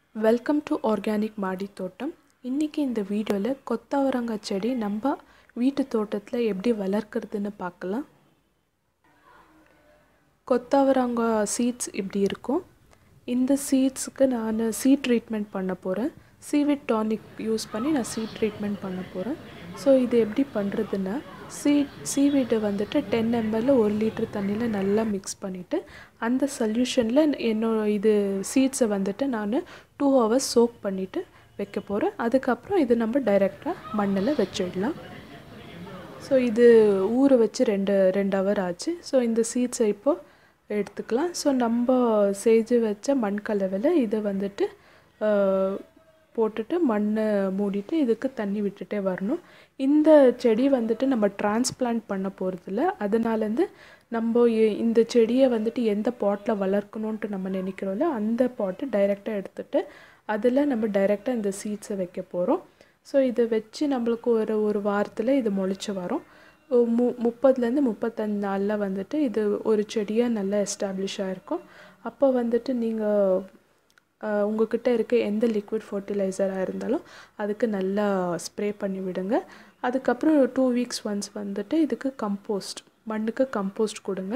welcome to organic மாடி தோட்டம் இன்றைக்கி இந்த வீடியோவில் கொத்தவரங்காய் செடி நம்ம வீட்டு தோட்டத்தில் எப்படி வளர்க்குறதுன்னு பார்க்கலாம் கொத்தவரங்காய் சீட்ஸ் இப்படி இருக்கும் இந்த சீட்ஸுக்கு நான் சீட் ட்ரீட்மெண்ட் பண்ண போகிறேன் சீவிட் டானிக் யூஸ் பண்ணி நான் சீட் ட்ரீட்மெண்ட் பண்ண போகிறேன் ஸோ இது எப்படி பண்ணுறதுன்னா சீட் சீவீடை வந்துட்டு டென் எம்எல்ல ஒரு லிட்டர் தண்ணியில் நல்லா மிக்ஸ் பண்ணிவிட்டு அந்த சொல்யூஷனில் என்னோட இது சீட்ஸை வந்துட்டு நான் டூ ஹவர்ஸ் சோக் பண்ணிவிட்டு வைக்க போகிறேன் அதுக்கப்புறம் இது நம்ம டைரெக்டாக மண்ணில் வச்சிடலாம் ஸோ இது ஊற வச்சு ரெண்டு ரெண்டு ஹவர் ஆச்சு ஸோ இந்த சீட்ஸை இப்போது எடுத்துக்கலாம் ஸோ நம்ம செஞ்சு வச்ச மண் கலவையில் இதை வந்துட்டு போட்டுட்டு மண்ணை மூடிட்டு இதுக்கு தண்ணி விட்டுட்டே வரணும் இந்த செடி வந்துட்டு நம்ம டிரான்ஸ்பிளான்ட் பண்ண போகிறதில்ல அதனாலேருந்து நம்ம இந்த செடியை வந்துட்டு எந்த பாட்டில் வளர்க்கணுன்ட்டு நம்ம நினைக்கிறோம்ல அந்த பாட்டு டைரெக்டாக எடுத்துகிட்டு அதில் நம்ம டைரெக்டாக இந்த சீட்ஸை வைக்க போகிறோம் ஸோ இதை வச்சு நம்மளுக்கு ஒரு ஒரு வாரத்தில் இது முளைச்சி வரும் மு முப்பதுலேருந்து முப்பத்தஞ்சு நாளில் வந்துட்டு இது ஒரு செடியாக நல்லா எஸ்டாப்ளிஷ் ஆகிருக்கும் அப்போ வந்துட்டு நீங்கள் உங்கள்கிட்ட இருக்க எந்த லிக்விட் ஃபர்டிலைசராக இருந்தாலும் அதுக்கு நல்லா ஸ்ப்ரே பண்ணி விடுங்க அதுக்கப்புறம் டூ வீக்ஸ் ஒன்ஸ் வந்துட்டு இதுக்கு கம்போஸ்ட் மண்ணுக்கு கம்போஸ்ட் கொடுங்க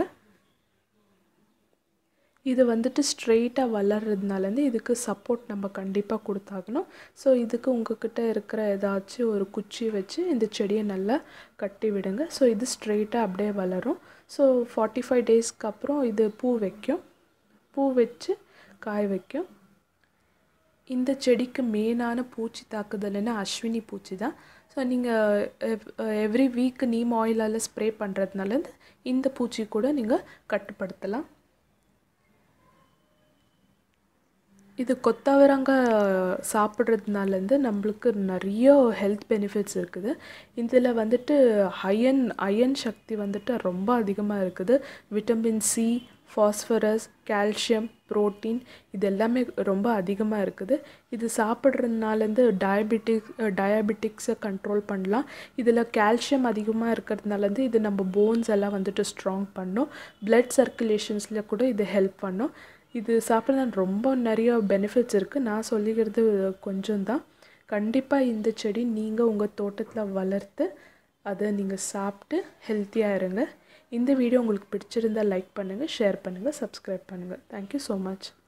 இது வந்துட்டு ஸ்ட்ரெயிட்டாக வளர்கிறதுனாலேருந்து இதுக்கு சப்போர்ட் நம்ம கண்டிப்பாக கொடுத்தாகணும் ஸோ இதுக்கு உங்ககிட்ட இருக்கிற ஏதாச்சும் ஒரு குச்சி வச்சு இந்த செடியை நல்லா கட்டி விடுங்க ஸோ இது ஸ்ட்ரெயிட்டாக அப்படியே வளரும் ஸோ ஃபார்ட்டி ஃபைவ் டேஸ்க்கு அப்புறம் இது பூ வைக்கும் பூ வச்சு காய வைக்கும் இந்த செடிக்கு மெயினான பூச்சி தாக்குதல்னா அஸ்வினி பூச்சி தான் ஸோ நீங்கள் எவ்ரி வீக் நீம் ஆயிலால் ஸ்ப்ரே பண்ணுறதுனால இந்த பூச்சி கூட நீங்கள் கட்டுப்படுத்தலாம் இது கொத்தவரங்காய் சாப்பிட்றதுனாலேருந்து நம்மளுக்கு நிறைய ஹெல்த் பெனிஃபிட்ஸ் இருக்குது இதில் வந்துட்டு அயன் அயன் சக்தி வந்துட்டு ரொம்ப அதிகமாக இருக்குது vitamin C phosphorus calcium protein இது எல்லாமே ரொம்ப அதிகமாக இருக்குது இது சாப்பிட்றதுனாலேருந்து டயபெட்டிக் டயபெட்டிக்ஸை கண்ட்ரோல் பண்ணலாம் இதில் கால்சியம் அதிகமாக இருக்கிறதுனாலேருந்து இது நம்ம போன்ஸ் எல்லாம் வந்துட்டு ஸ்ட்ராங் பண்ணும் பிளட் சர்க்குலேஷன்ஸில் கூட இது ஹெல்ப் பண்ணும் இது சாப்பிட்றது ரொம்ப நிறைய பெனிஃபிட்ஸ் இருக்குது நான் சொல்லிக்கிறது கொஞ்சம் தான் கண்டிப்பாக இந்த செடி நீங்கள் உங்கள் தோட்டத்தில் வளர்த்து அதை நீங்கள் சாப்பிட்டு ஹெல்த்தியாக இருங்க இந்த வீடியோ உங்களுக்கு பிடிச்சிருந்தால் லைக் பண்ணுங்கள் ஷேர் பண்ணுங்கள் சப்ஸ்கிரைப் பண்ணுங்கள் தேங்க்யூ ஸோ மச்